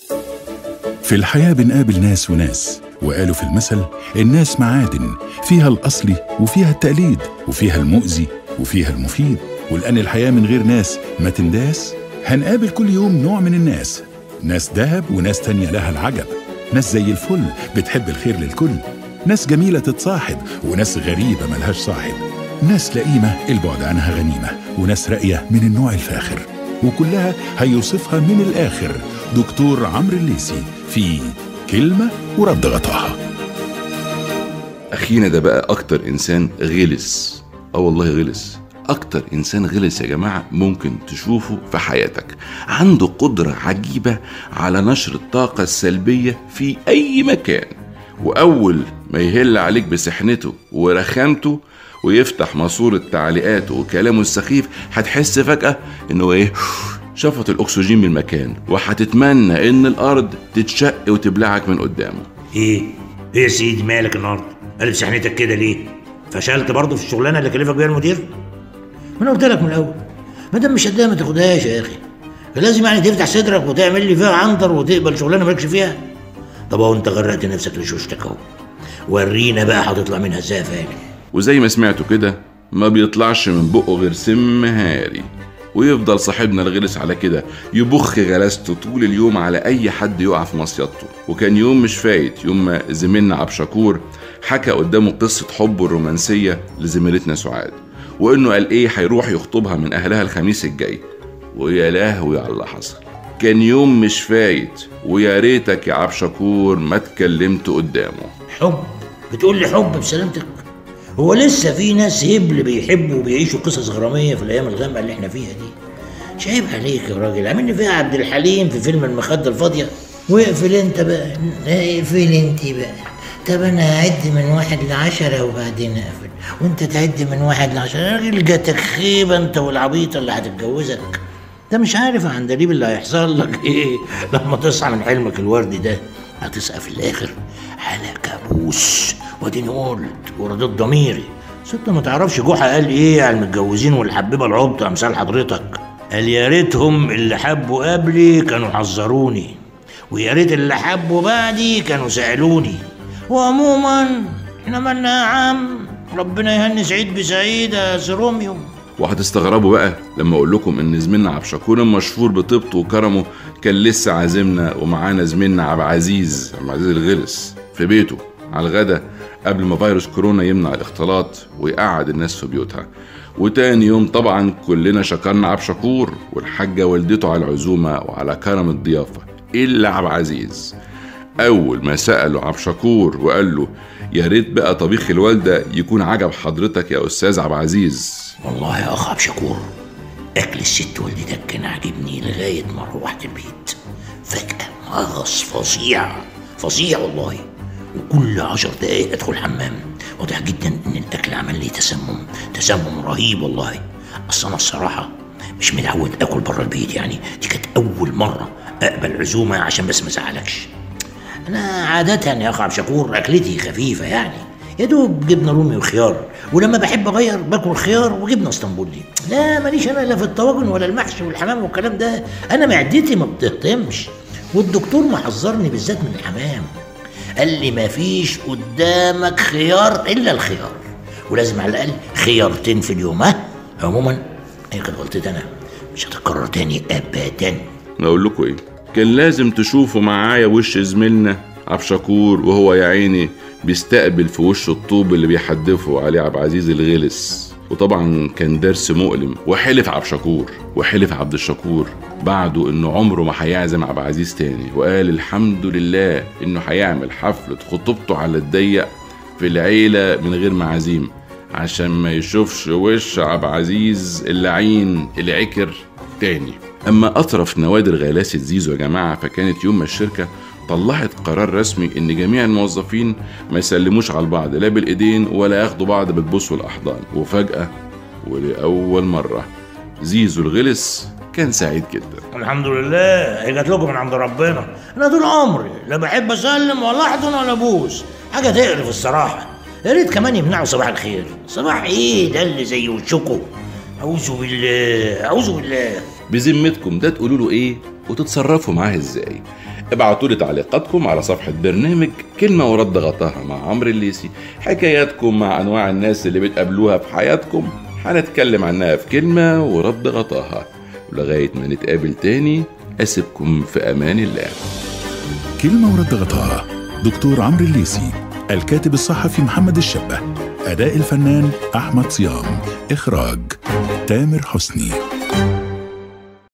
في الحياة بنقابل ناس وناس وقالوا في المثل الناس معادن فيها الأصلي وفيها التقليد وفيها المؤذي وفيها المفيد ولأن الحياة من غير ناس ما تنداس هنقابل كل يوم نوع من الناس ناس دهب وناس تانية لها العجب ناس زي الفل بتحب الخير للكل ناس جميلة تتصاحب وناس غريبة ملهاش صاحب ناس لئيمة البعد عنها غنيمة وناس راقية من النوع الفاخر وكلها هيوصفها من الآخر دكتور عمرو الليسي في كلمة ورد غطاها اخينا ده بقى اكتر انسان غلس اه والله غلس اكتر انسان غلس يا جماعه ممكن تشوفه في حياتك عنده قدره عجيبه على نشر الطاقه السلبيه في اي مكان واول ما يهل عليك بسحنته ورخامته ويفتح ماسوره تعليقاته وكلامه السخيف هتحس فجاه انه ايه شفط الاكسجين من المكان وهتتمنى ان الارض تتشق وتبلعك من قدامه ايه ايه يا سيدي مالك النهارده قلب سحنتك كده ليه فشلت برضه في الشغلانه اللي كلفك بيها المدير ما انا قلت لك من الاول ما دام مش قدها ما تاخدهاش يا اخي لازم يعني تفتح صدرك وتعمل لي فيها عنتر وتقبل شغلانه مالكش فيها طب اهو انت غرقت نفسك لشوشتك اهو ورينا بقى هتطلع منها ازاي يا فاهم وزي ما سمعتوا كده ما بيطلعش من بقه غير سم هاري ويفضل صاحبنا الغلس على كده يبخ غلاسته طول اليوم على اي حد يقع في مصيدته وكان يوم مش فايت يوم ما زميلنا عبد شكور حكى قدامه قصه حبه الرومانسيه لزميلتنا سعاد وانه قال ايه هيروح يخطبها من اهلها الخميس الجاي ويا لهوي على اللي حصل كان يوم مش فايت ويا ريتك يا عبد شكور ما اتكلمت قدامه حب بتقول لي حب بسلامتك هو لسه في ناس هبل بيحبوا وبيعيشوا قصص غراميه في الايام الغامقه اللي احنا فيها دي شايب عليك يا راجل عاملني فيها عبد الحليم في فيلم المخده الفاضيه واقفل انت بقى اقفل انت بقى طب انا هعد من واحد لعشرة وبعدين اقفل وانت تعد من واحد لعشرة يا راجل جاتك خيبه انت والعبيطه اللي هتتجوزك ده مش عارف يا عندليب اللي هيحصل لك ايه لما تصحى من حلمك الوردي ده هتصحى في الاخر على كابوس واديني قلت ورديت ضميري ست ما تعرفش جحا قال ايه على المتجوزين والحبيبه العبط امثال حضرتك قال يا ريتهم اللي حبوا قبلي كانوا حذروني ويا ريت اللي حبوا بعدي كانوا سالوني وعموما احنا مالنا يا عم ربنا يهني سعيد بسعيد يا سروميو وهتستغربوا بقى لما اقول لكم ان زميلنا عبد شكور المشهور بطيبته وكرمه كان لسه عازمنا ومعانا زميلنا عبد عزيز عبد العزيز الغلس في بيته على الغدا قبل ما فيروس كورونا يمنع الاختلاط ويقعد الناس في بيوتها وتاني يوم طبعا كلنا شكرنا عبد شكور والحاجة والدته على العزومة وعلى كرم الضيافة إلا عبد عزيز أول ما سأله عبد شكور وقال له يا ريت بقى طبيخ الوالدة يكون عجب حضرتك يا أستاذ عبد عزيز والله يا اخ عبد شكور اكل الست والدتك كان عاجبني لغايه ما روحت البيت فجاه مغص فظيع فظيع والله وكل عشر دقايق ادخل حمام واضح جدا ان الاكل عمل لي تسمم تسمم رهيب والله اصل انا الصراحه مش متعود اكل بره البيت يعني دي كانت اول مره اقبل عزومه عشان بس ما ازعلكش انا عاده يا اخ عبد شكور اكلتي خفيفه يعني يا دوب جبنه رومي وخيار ولما بحب اغير باكل خيار وجبنه اسطنبولي لا ماليش انا لا في الطواجن ولا المحشي والحمام والكلام ده انا معدتي ما بتهضمش والدكتور محذرني بالذات من الحمام قال لي ما فيش قدامك خيار الا الخيار ولازم على الاقل خيارتين في اليوم ها عموما هي كانت غلطتي انا مش هتتكرر تاني ابدا اقول لكم ايه كان لازم تشوفوا معايا وش زميلنا عبد شكور وهو يا عيني بيستقبل في وشه الطوب اللي بيحدفه عليه عبد العزيز الغلس وطبعا كان درس مؤلم وحلف عبد شكور وحلف عبد الشكور بعده انه عمره ما هيعزم عبد العزيز تاني وقال الحمد لله انه هيعمل حفلة خطوبته على الضيق في العيلة من غير معازيم عشان ما يشوفش وش عبد العزيز اللعين العكر تاني اما اطرف نوادر غلاسة زيزو يا جماعة فكانت يوم ما الشركة طلعت قرار رسمي ان جميع الموظفين ما يسلموش على البعض لا بالايدين ولا ياخدوا بعض بالبوس والاحضان وفجأة ولأول مرة زيزو الغلس كان سعيد جدا الحمد لله هي جات لكم من عند ربنا انا طول عمري لا بحب اسلم ولا احضن ولا ابوس حاجه تقرف الصراحه يا ريت كمان يمنعوا صباح الخير صباح ايه ده اللي زي وشكو اعوذ بالله اعوذ بالله بذمتكم ده تقولوا له ايه وتتصرفوا معاه ازاي ابعتوا لي تعليقاتكم على صفحة برنامج كلمة ورد غطاها مع عمرو الليسي حكاياتكم مع أنواع الناس اللي بتقابلوها في حياتكم هنتكلم عنها في كلمة ورد غطاها ولغاية ما نتقابل تاني أسيبكم في أمان الله كلمة ورد غطاها دكتور عمرو الليسي الكاتب الصحفي محمد الشبه أداء الفنان أحمد صيام إخراج تامر حسني